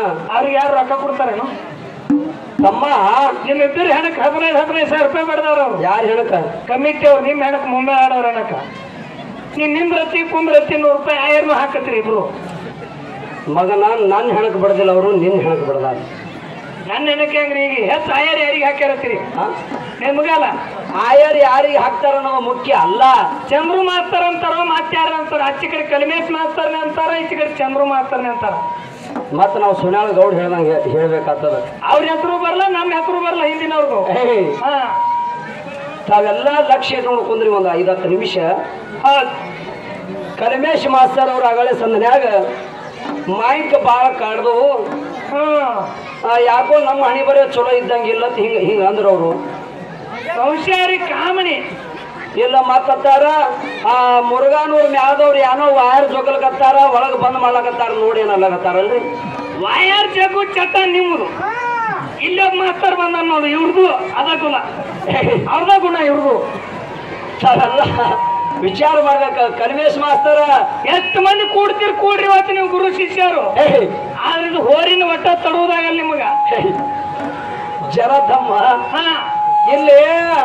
ಅವ್ರಿಗೆ ಯಾರು ರೊಕ್ಕ ಕೊಡ್ತಾರೇನು ತಮ್ಮ ನಿಮ್ಮ ಇಬ್ಬರು ಹೆಣಕ್ ಹದಿನೈದು ಹದಿನೈದು ಸಾವಿರ ರೂಪಾಯಿ ಬಡ್ದವ್ರ ಅವ್ರು ಯಾರು ಹೇಳಕ ಕಮಿಟಿ ಅವ್ರು ನಿಮ್ಮ ಹೆಣಕ್ ಮುಂದೆ ಆಡೋರು ಹೆಣಕ ನೀನ್ ನಿಮ್ ರತಿ ಕುಂದ್ ರತಿ ನೂರು ರೂಪಾಯಿ ಆಯರ್ನು ಹಾಕತ್ರಿ ಇಬ್ರು ಮಗನ ನನ್ನ ಹೆಣಕ್ ಬಡ್ದಿಲ್ಲ ಅವರು ನಿನ್ನ ಹೆಣಕ್ ಬಡ್ದಾರ ನನ್ನ ಹೆಣಕ್ಕೆ ಹೆಂಗ್ರಿ ಈಗ ಹೆಚ್ಚು ಆಯರ್ ಯಾರಿಗೆ ಹಾಕ್ಯಾರತ್ತೀರಿ ಹಾ? ನಿಮ್ಗಲ್ಲ ಆಯರ್ ಯಾರಿಗೆ ಹಾಕ್ತಾರ ಅನ್ನೋದು ಮುಖ್ಯ ಅಲ್ಲ ಚಂದ್ರು ಮಾಸ್ತರ್ ಅಂತಾರ ಮಾತ್ಯಾರ ಅಂತಾರ ಆಚೆ ಕಡೆ ಕಲಿಮೇಶ್ ಮಾಸ್ತರ್ನೆ ಅಂತಾರ ಈಚೆ ಕಡೆ ಚಂದ್ರು ಮಾಸ್ತರ್ನೆ ಅಂತಾರ ಮತ್ತ ನಾವು ಸುನ್ಯಾಳ ಗೌಡ್ ಹೇಳ್ದಂಗೆ ಹೇಳ್ಬೇಕಾಗ್ತದ ಅವ್ರ ಹೆಸರು ಬರಲ್ಲ ನಮ್ಮ ಹೆಸರು ಬರಲ್ಲ ಹಿಂದಿನವ್ರಿಗೂ ಏಯ್, ಹಾ ತಾವೆಲ್ಲ ಲಕ್ಷ್ಯ ಇಟ್ಕೊಂಡು ಕುಂದ್ರಿ ಒಂದು ಐದು ಹತ್ತು ನಿಮಿಷ ಹೌದ್ ಕಲ್ಮೇಶ್ ಮಾಸ್ತರ್ ಅವ್ರ ಅಗಳೆ ಸಂದನ್ಯಾಗ ಮಾಯಿಕ ಭಾಳ ಕಾಡ್ದು ಹ್ಮ್ ಆ, ಯಾಕೋ ನಮ್ಮ ಹಣಿ ಬರೋ ಚಲೋ ಇದ್ದಂಗಿಲ್ಲ ಅಂತ ಹಿಂಗ ಹಿಂಗ ಅಂದ್ರು ಅವರು ಸಂಶಯಾರಿ ಕಾಮಣಿ ಇಲ್ಲ ಮತ್ತಾರ ಆ ಮುರುಘಾನೂರ್ ಮ್ಯಾದವ್ರು ಏನೋ ವಾಯರ್ ಜೋಗಲ್ಕತ್ತಾರ ಒಳಗ್ ಬಂದ್ ಮಾಡ್ಲಕತ್ತಾರ ನೋಡಿ ಏನಲ್ಲಕತ್ತಾರಲ್ರಿ ವಾಯರ್ ಜಗು ಚಟ ನಿಮ್ಮದು ಇಲ್ಲೊಬ್ಬ ಮಾಸ್ತರ್ ಬಂದ ನೋಡು ಇವ್ರದು ಅದ ಗುಣ ಅವ್ರದ ಗುಣ ಇವ್ರದು ತಾವೆಲ್ಲ ವಿಚಾರ ಮಾಡ್ಬೇಕ ಕಲ್ಮೇಶ್ ಮಾಸ್ತರ ಎಷ್ಟು ಮಂದಿ ಕೂಡ್ತೀರಿ ಕೂಡ್ರಿ ಇವತ್ತು ನೀವು ಗುರು ಶಿಷ್ಯರು ಏಯ್, ಆದ್ರೆ ಇದು ಹೋರಿನ ಒಟ್ಟ ತಡುವುದಾಗಲ್ಲ ನಿಮಗ ಏಯ್, ಜರದಮ್ಮ ಹಾ ಇಲ್ಲಿ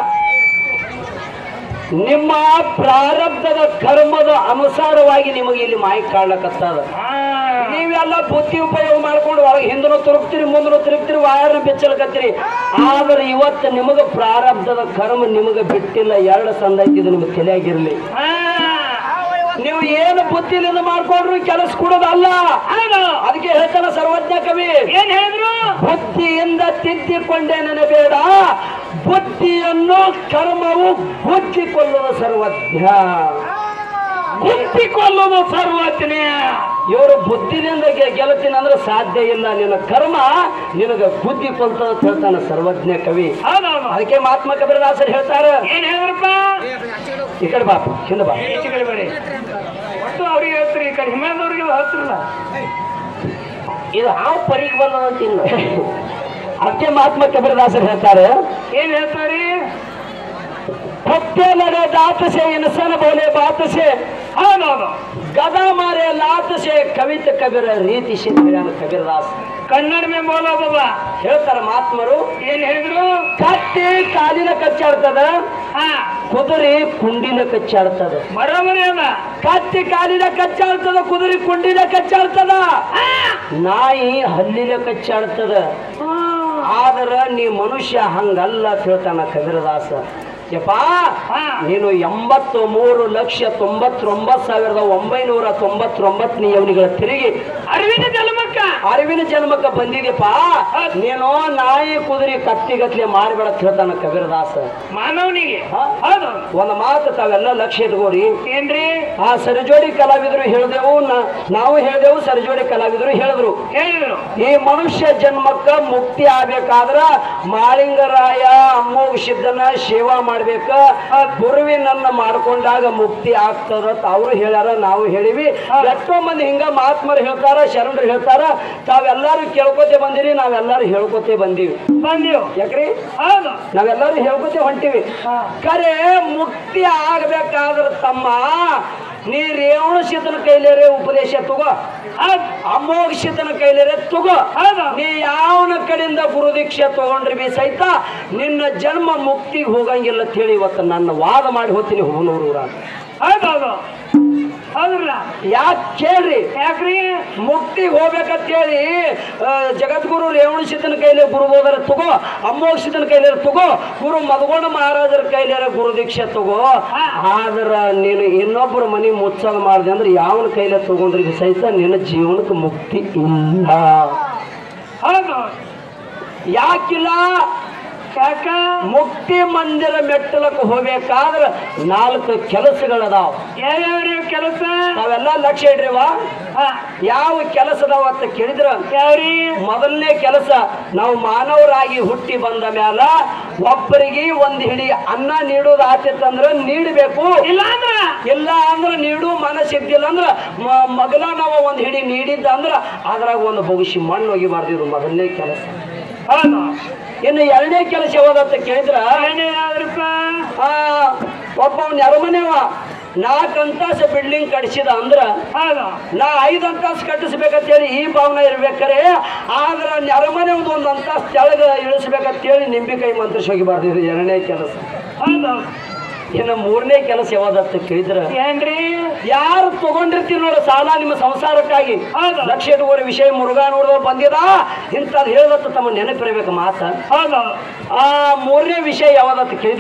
ನಿಮ್ಮ ಪ್ರಾರಬ್ಧದ ಕರ್ಮದ ಅನುಸಾರವಾಗಿ ನಿಮಗೆ ಇಲ್ಲಿ ಮಾಯಿ ಕಾಡ್ಲಕತ್ತದ ಹಾ. ನೀವೆಲ್ಲ ಬುದ್ಧಿ ಉಪಯೋಗ ಮಾಡ್ಕೊಂಡು ಒಳಗೆ ಹಿಂದನೂ ತಿರುಗ್ತೀರಿ ಮುಂದನೂ ತಿರುಗ್ತೀರಿ ವಾಯರ್ನ ಬೆಚ್ಚಲಕತ್ತೀರಿ ಆದ್ರೆ ಇವತ್ತು ನಿಮಗೆ ಪ್ರಾರಬ್ಧದ ಕರ್ಮ ನಿಮಗೆ ಬಿಟ್ಟಿಲ್ಲ ಎರಡು ಸಂದೈತಿ ಇದು ನಿಮಗೆ ತಲೆಯಾಗಿರ್ಲಿ ಹಾ. ನೀವು ಏನು ಬುದ್ಧಿಲಿಂದ ಮಾಡ್ಕೊಂಡ್ರು ಕೆಲಸ ಕೊಡೋದಲ್ಲ ಹೌದು. ಅದಕ್ಕೆ ಹೇಳ್ತಾನ ಸರ್ವಜ್ಞ ಕವಿ ಏನ್ ಹೇಳಿದ್ರು ಬುದ್ಧಿಯಿಂದ ತಿದ್ದಿಕೊಂಡೇ ನೆನಬೇಡ ಬುದ್ಧಿಯನ್ನು ಕರ್ಮವು ಬುದ್ಧಿಕೊಳ್ಳುವ ಸರ್ವಜ್ಞ ಬುದ್ಧಿ ಕೊಲ್ಲೋದು ಸರ್ವಜ್ಞ ಇವರು ಬುದ್ಧಿನಿಂದ ಗೆ- ಗೆಲ್ತೀನಿ ಅಂದ್ರೆ ಸಾಧ್ಯ ಇಲ್ಲ ನಿನ್ನ ಕರ್ಮ ನಿನಗ ಬುದ್ಧಿ ಕೊಲ್ತದ ಅಂತ ಹೇಳ್ತಾನೆ ಸರ್ವಜ್ಞ ಕವಿ ಹೌದೌದು ಅದಕ್ಕೆ ಮಹಾತ್ಮ ಕಬೀರದಾಸರು ಹೇಳ್ತಾರ ಏನ್ ಹೇಳಿದ್ರಪ್ಪ ಈ ಕಡೆ ಬಾಪ ಹಿಂದೆ ಬಾ ಈಚೆ ಕಡೆ ಬರೀ ಒಟ್ಟು ಅವ್ರಿಗೆ ಹೇಳ್ತೀರಿ ಈ ಕಡೆ ಹಿಮಾಲಯದವ್ರಿಗೆ ಹೇಳ್ತಿರಲ್ಲ ಇದು ಹಾವು ಪರಿಗೆ ಬಂದದಂತಿಲ್ಲ ಅದಕ್ಕೆ ಮಹಾತ್ಮ ಕಬೀರದಾಸರು ಹೇಳ್ತಾರೆ ಏನ್ ಹೇಳ್ತಾರಿ ಭಕ್ತೆ ನಡೆ ದಾತಸೆ ಇನಸನ ಬೋಲೆ ಬಾತಸೆ ಹೌದೌದು ಗದಾ ಮಾರೆ ಲಾತಸೆ ಕವಿತ ಕಬೀರ ರೀತಿ ಹೇಳ್ಯಾನ ಕಬೀರದಾಸ್ ಕನ್ನಡ ಮೇ ಬೋಲೋ ಬಾಬಾ ಹೇಳ್ತಾರ ಮಹಾತ್ಮರು ಏನ್ ಹೇಳಿದ್ರು ಕತ್ತಿ ಕಾಲಿನ ಕಚ್ಚಾಡ್ತದ ಹಾ ಕುದುರೆ ಕುಂಡಿನ ಕಚ್ಚಾಡ್ತದ ಬರೋಬರಿ ಅದ ಕತ್ತಿ ಕಾಲಿನ ಕಚ್ಚಾಡ್ತದ ಕುದುರೆ ಕುಂಡಿನ ಕಚ್ಚಾಡ್ತದ ನಾಯಿ ಹಲ್ಲಿನ ಕಚ್ಚಾಡ್ತದ ಆದ್ರ ನೀ ಮನುಷ್ಯ ಹಂಗಲ್ಲ ಅಂತ ಹೇಳ್ತಾನ ಕಬೀರದಾಸ ಯಪ್ಪಾ ಹಾ. ನೀನು ಎಂಬತ್ತು ಮೂರು ಲಕ್ಷ ತೊಂಬತ್ತೊಂಬತ್ತು ಸಾವಿರದ ಒಂಬೈನೂರ ತೊಂಬತ್ತೊಂಬತ್ತನೇ ಅವನಿಗಳ ತಿರುಗಿ ಅರಿವಿನ ಜನ್ಮಕ್ಕ ಅರಿವಿನ ಜನ್ಮಕ್ಕೆ ಬಂದಿದ್ಯಪ್ಪ ನೀನು ನಾಯಿ ಕುದುರೆ ಕತ್ತಿಗತ್ಲೆ ಮಾರಿಬೇಡ ಅಂತ ಹೇಳ್ತಾನ ಕಬೀರದಾಸ ಮಾನವನಿಗೆ ಹಾ? ಹೌದೌದು ಒಂದು ಮಾತು ತಾವೆಲ್ಲ ಲಕ್ಷ್ಯ ಇಟ್ಕೋರಿ ಏನ್ರಿ ಆ ಸರಿಜೋಡಿ ಕಲಾವಿದರು ಹೇಳಿದೆವು ನ- ನಾವು ಹೇಳಿದೆವು ಸರಿಜೋಡಿ ಕಲಾವಿದರು ಹೇಳಿದ್ರು ಹೇಳಿದ್ರು ಈ ಮನುಷ್ಯ ಜನ್ಮಕ್ಕ ಮುಕ್ತಿ ಆಗ್ಬೇಕಾದ್ರ ಮಾಳಿಂಗರಾಯ ಅಮ್ಮೋಗ ಸಿದ್ಧನ ಸೇವಾ ಮಾಡ್ಬೇಕ ಗುರುವಿನನ್ನ ಮಾಡ್ಕೊಂಡಾಗ ಮುಕ್ತಿ ಆಗ್ತದ ಅವರು ಹೇಳ್ಯಾರ ನಾವು ಹೇಳಿವಿ ಎಷ್ಟೋ ಮಂದಿ ಹಿಂಗ ಮಹಾತ್ಮರು ಹೇಳ್ತಾರ ಶರಣರು ಹೇಳ್ತಾರ ತಾವೆಲ್ಲರೂ ಕೇಳ್ಕೊತೆ ಬಂದಿರಿ ನಾವೆಲ್ಲರೂ ಹೇಳ್ಕೊತೆ ಬಂದೀವಿ ಬಂದೀವ್ ಯಾಕ್ರಿ ಹೌದು ನಾವೆಲ್ಲರೂ ಹೇಳ್ಕೊತೆ ಹೊಂಟಿವಿ ಹಾ. ಕರೆ ಮುಕ್ತಿ ಆಗ್ಬೇಕಾದ್ರ ತಮ್ಮ ನೀ ರೇವಣ ಸಿದ್ಧನ ಕೈಲೇರೆ ಉಪದೇಶ ತಗೋ ಹೌದು ಅಮೋಘ ಸಿದ್ಧನ ಕೈಲೇರೆ ತಗೋ ಹೌದು ನೀ ಯಾವನ ಕಡೆಯಿಂದ ಗುರು ದೀಕ್ಷೆ ತಗೊಂಡ್ರಿ ಬಿ ಸಹಿತ ನಿನ್ನ ಜನ್ಮ ಮುಕ್ತಿಗೆ ಹೋಗಂಗಿಲ್ಲ ಅಂತ ಹೇಳಿ ಇವತ್ತು ನನ್ನ ವಾದ ಮಾಡಿ ಹೋಗ್ತೀನಿ ಹೂನೂರು ಹೌದೌದು ಹೌದ್ರಲ್ಲ ಯಾಕೆ ಕೇಳ್ರಿ ಯಾಕ್ರಿ ಮುಕ್ತಿಗೆ ಹೋಗ್ಬೇಕಂತ ಹೇಳಿ ಆ, ಜಗದ್ಗುರು ರೇವಣ ಸಿದ್ಧನ ಕೈಲೇ ಗುರು ಹೋದರೆ ತಗೋ ಅಮ್ಮೋಘ ಸಿದ್ಧನ ಕೈಲೇ ತಗೋ ಗುರು ಮದಗೊಂಡ ಮಹಾರಾಜರ ಕೈಲಾರ ಗುರು ದೀಕ್ಷೆ ತಗೋ ಆದ್ರ ನೀನು ಇನ್ನೊಬ್ಬರ ಮನೆ ಮುಚ್ಚೋದು ಮಾಡಿದೆ ಅಂದ್ರೆ ಯಾವನ ಕೈಲೇ ತಗೊಂಡ್ರಿ ಬಿ ಸಹಿತ ನಿನ್ನ ಜೀವನಕ್ಕೆ ಮುಕ್ತಿ ಇಲ್ಲ ಹೌದು ಯಾಕಿಲ್ಲ ಯಾಕ ಮುಕ್ತಿ ಮಂದಿರ ಮೆಟ್ಟಲಕ್ಕೆ ಹೋಗ್ಬೇಕಾದ್ರ ನಾಲ್ಕು ಕೆಲಸಗಳದಾವ ಯಾವ್ಯಾವ್ರಿ ಕೆಲಸ ನಾವೆಲ್ಲ ಲಕ್ಷ್ಯ ಇಡ್ರಿವ ಹಾ ಯಾವ ಕೆಲಸದಾವ ಅಂತ ಕೇಳಿದ್ರ ಯಾವ್ರಿ ಮೊದಲನೇ ಕೆಲಸ ನಾವು ಮಾನವರಾಗಿ ಹುಟ್ಟಿ ಬಂದ ಮ್ಯಾಲ ಒಬ್ಬರಿಗೆ ಒಂದ್ ಹಿಡಿ ಅನ್ನ ನೀಡೋದು ಆತಿತ್ತಂದ್ರ ನೀಡಬೇಕು ಇಲ್ಲ ಅಂದ್ರ ಇಲ್ಲ ಅಂದ್ರ ನೀಡು ಮನಸ್ಸಿದ್ದಿಲ್ಲ ಅಂದ್ರ ಮ- ಮಗಲ ನಾವು ಒಂದ್ ಹಿಡಿ ನೀಡಿದ್ದ ಅಂದ್ರ ಅದ್ರಾಗ ಒಂದು ಬೊಗಿಸಿ ಮಣ್ಣು ಒಗಿಬಾರ್ದು ಇದು ಮೊದಲನೇ ಕೆಲಸ ಹೌದು ಇನ್ನು ಎರಡನೇ ಕೆಲಸ ಯಾವ್ದಂತ ಕೇಳಿದ್ರ ಏನೇ ಯಾವ್ದ್ರಪ್ಪ ಆ ಒಬ್ಬ ನೆರಮನೆವ ನಾಲ್ಕು ಅಂತಸ್ತು ಬಿಲ್ಡಿಂಗ್ ಕಟ್ಸಿದ ಅಂದ್ರ ಹೌದು ನಾ ಐದು ಅಂತಸ್ತು ಕಟ್ಟಿಸ್ಬೇಕಂತೇಳಿ ಈ ಭಾವನೆ ಇರ್ಬೇಕಾರೆ ಆದ್ರ ನೆರಮನೆ ಒಂದು ಒಂದು ಅಂತಸ್ತು ತೆಳಗ ಇಳಿಸ್ಬೇಕಂತೇಳಿ ನಿಂಬಿಕಾಯಿ ಮಂತ್ರಿಸಿ ಹೋಗಿಬಾರ್ದು ಇದು ಎರಡನೇ ಕೆಲಸ ಹೌದು ಇನ್ನು ಮೂರನೇ ಕೆಲಸ ಯಾವ್ದತ್ತ ಕೇಳಿದ್ರ ಏನ್ರಿ ಯಾರು ತಗೊಂಡಿರ್ತೀರಿ ನೋಡ ಸಾಲ ನಿಮ್ಮ ಸಂಸಾರಕ್ಕಾಗಿ ಹೌದು ಲಕ್ಷ ಇಡುವರೆ ವಿಷಯ ಮುರುಘಾ ನೋಡಿದವ್ರು ಬಂದಿದ ಇಂಥದ್ದು ಹೇಳದತ್ತ ತಮ್ಮ ನೆನಪಿರ್ಬೇಕು ಮಾತ ಹೌದು ಆ ಮೂರನೇ ವಿಷಯ ಯಾವ್ದತ್ತ ಕೇಳಿದ್ರ